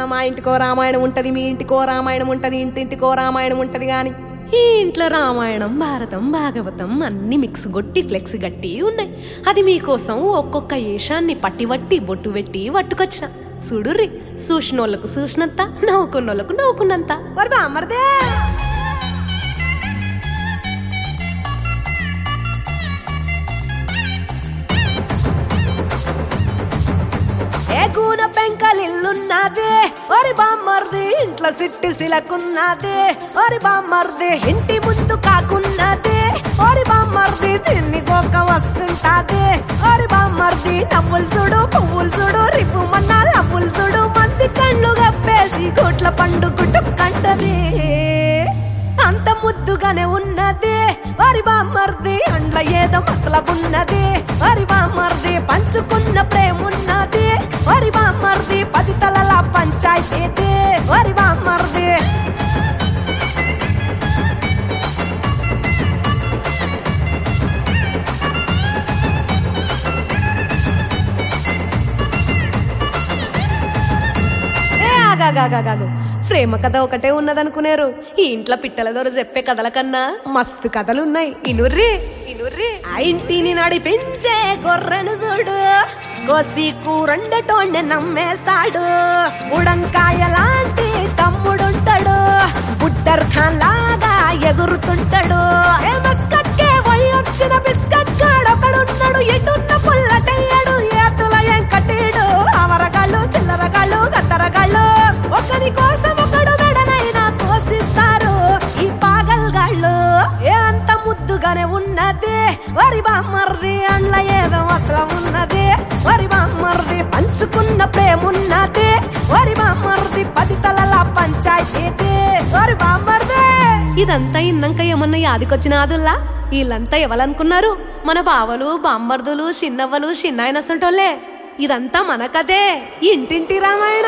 మా ఇంటికో రామాయణం ఉంటది మీ ఇంటికో రామాయణం ఉంటది ఇంటింటికో రామాయణం ఉంటది గాని ఈ ఇంట్లో రామాయణం భారతం భాగవతం అన్ని మిక్స్ గొట్టి ఫ్లెక్స్ గట్టి ఉన్నాయి అది మీకోసం ఒక్కొక్క ఏషాన్ని పట్టివట్టి బొట్టు పెట్టి పట్టుకొచ్చిన చూడుర్రి చూసినోళ్ళకు చూసినంత నవ్వుకున్నోళ్ళకు నవ్వుకున్నంత వరి బామ్మర్దే ఏగూన పెంకలిల్లున్నదే ఒరి బామ్మర్ది ఇంట్లో సిట్టి సిలకున్నదే ఒరి బామ్మర్ది ఇంటి ముందు కాకున్నదే ఒరి బామ్మర్ది తిన్ని గోక వస్తుంటాదే ఒరి బామ్మర్ది నవ్వులు చూడు పువ్వులు చూడు రిప్పు మన్నా నవ్వులు చూడు మంది కళ్ళు గప్పేసి కోట్ల పండు గుట్టు కంటదే అంత ముద్దుగానే ఉన్నదే వరి బామ్మర్ది అండ్ల ఏదో మతలబున్నది వరి బామ్మర్ది పంచుకున్న ప్రేమున్నది వరి బామ్మర్ది పది తలల పంచాయతీ వరి బామ్మర్ది ఏ ఆగాగాగాగాగు ప్రేమ కథ ఒకటే ఉన్నదనుకునేరు ఈ ఇంట్లో పిట్టల దొర చెప్పే కథల కన్నా మస్తు కథలున్నాయి ఇనుర్రి ఇనుర్రి ఆ ఇంటిని నడిపించే గొర్రెను చూడు కోసి కూరండటోండి నమ్మేస్తాడు ఉడంకాయ లాంటి తమ్ముడుంటాడు బుట్టర్ ఖాన్ లాగా ఎగురుతుంటాడు ఏ మస్కట్కే వచ్చిన బిస్కట్ గాడొకడున్నాడు ఎటున్న పుల్లటయ్యాడు ఏతుల ఎంకటీడు అవరగాళ్ళు చిల్లరగాళ్ళు గత్తరగాళ్ళు ఒకరి కోసం ఒకడు మెడనైనా పోషిస్తారు ఈ పాగల్గాళ్ళు ఏ అంత ముద్దుగానే ఉన్నది వరి బామ్మర్ది అండ్ల ఏదో మాత్రం ఉన్నది వరి బామ్మర్ది పంచుకున్న ప్రేమున్నది వరి బామ్మర్ది పది తలల పంచాయతీ వరి బామ్మర్ది ఇదంతా ఇన్నాక ఏమన్నా యాదికొచ్చిన ఆదుల్లా వీళ్ళంతా ఎవరనుకున్నారు మన బావలు బామ్మర్దులు చిన్నవ్వలు చిన్నాయనసంటోళ్ళే ఇదంతా మన కథే ఇంటింటి రామాయణం